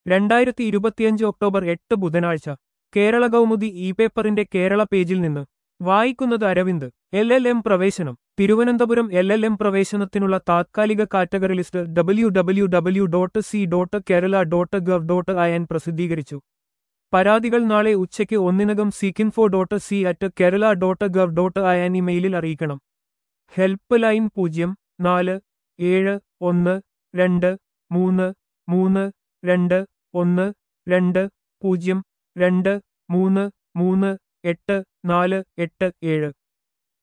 രണ്ടായിരത്തി ഇരുപത്തിയഞ്ച് ഒക്ടോബർ എട്ട് ബുധനാഴ്ച കേരള കൗമുദി ഇ പേപ്പറിന്റെ കേരള പേജിൽ നിന്ന് വായിക്കുന്നത് അരവിന്ദ് എൽ എൽ എം പ്രവേശനം തിരുവനന്തപുരം എൽ എൽ എം പ്രവേശനത്തിനുള്ള താത്കാലിക category list W W W dot C dot Kerala dot gov dot I N പ്രസിദ്ധീകരിച്ചു പരാതികൾ നാളെ ഉച്ചയ്ക്ക് ഒന്നിനകം ceekinfo dot C at Kerala dot gov dot I N ഇമെയിലിൽ അറിയിക്കണം ഹെൽപ്പ് ലൈൻ പൂജ്യം നാല് ഏഴ് ഒന്ന് രണ്ട് മൂന്ന് മൂന്ന് രണ്ട് ഒന്ന് രണ്ട് പൂജ്യം രണ്ട് മൂന്ന് മൂന്ന് എട്ട് നാല് എട്ട് ഏഴ്